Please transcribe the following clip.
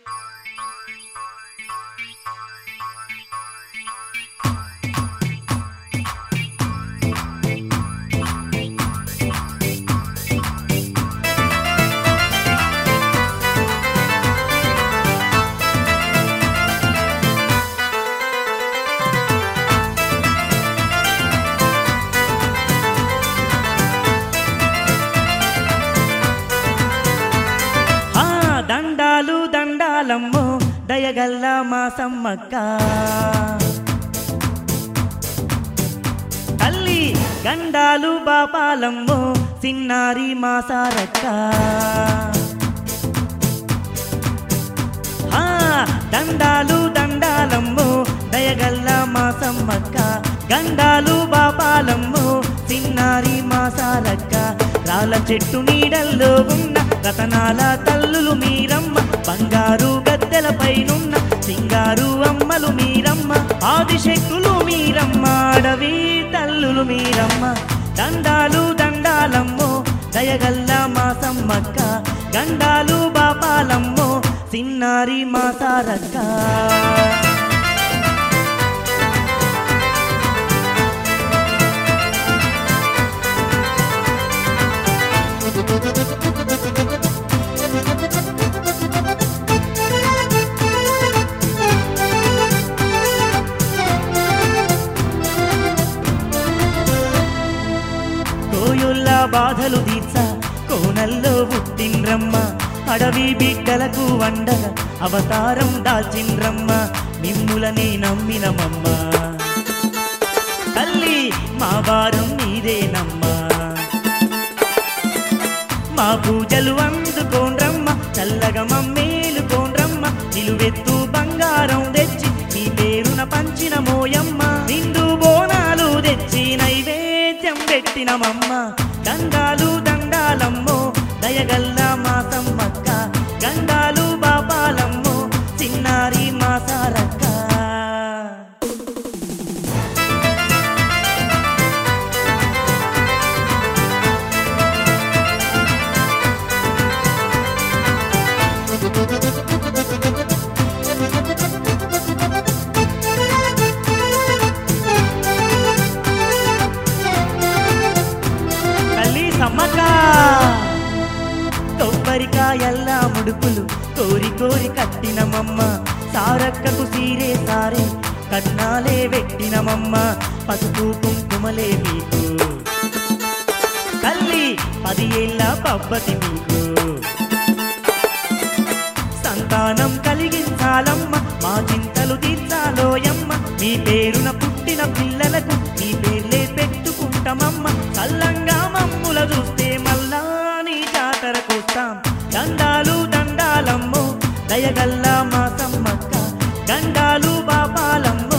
ఆ దండాలు దండాలమ్మో దయగల్ల మా సమ్మక్క తల్లి గండాలు బాపాలమ్మో సిన్నారి మా సారక్క ఆ దండాలు దండాలమ్మో దయగల్ల మా సమ్మక్క గండాలు బాపాలమ్మో సిన్నారి మా సారక్క రాళ్ళ చెట్టు నీడల్లో ఉన్న రతనాల తల్లులు మీరమ్మ బంగారు గద్దెలపైనున్న సింగారు అమ్మలు మీరమ్మ ఆదిశక్తులు మీరమ్మ అడవి తల్లులు మీరమ్మ దండాలు దండాలమ్మో దయగల్ల మా సమ్మక్క గండాలు బాపాలమ్మో సిన్నారి మా సారక్క కోయుల్ల బాధలు తీర్చ కోనల్లో పుట్టిండ్రమ్మ అడవి బిడ్డలకు వండగ అవతారం దాల్చిండ్రమ్మ మిమ్ములని నమ్మినమమ్మ తల్లి మా వారం నీదేనమ్మా మా పూజలు అందుకోండ్రమ్మ చల్లగా మమ్మేలు కోండ్రమ్మ నిలువెత్తు బంగారం తెచ్చి మీ పేరున పంచిన మోయమ్మ నిండు బోనాలు తెచ్చి నైవేద్యం పెట్టినమమ్మ దండాలు దండాలమ్మో దయగల్ల మా సమ్మక్క గండాలు బాపాలమ్మో చిన్నారి మా సారక్క తల్లి సమ్మక్క కొబ్బరికాయల్ల ముడుపులు కోరి కోరి కట్టినమమ్మ సారక్కకు సీరే సారే కట్నాలే పెట్టినమమ్మ పసుపు కుంకుమలే మీకు తల్లి పది ఏళ్ళ పబ్బతి మీకు సంతానం కలిగించాలమ్మ మా చింతలు తీర్చాలోయమ్మ మీ పేరున పుట్టిన పిల్లలకు మీ పేర్లే పెట్టుకుంటామమ్మ చల్లంగా మమ్ముల చూస్తే మళ్ళా నీ జాతరకొస్తాం దండాలు దండాలమ్మో దయగల్లా మా సమ్మక్క గండాలు బాపాలమ్మో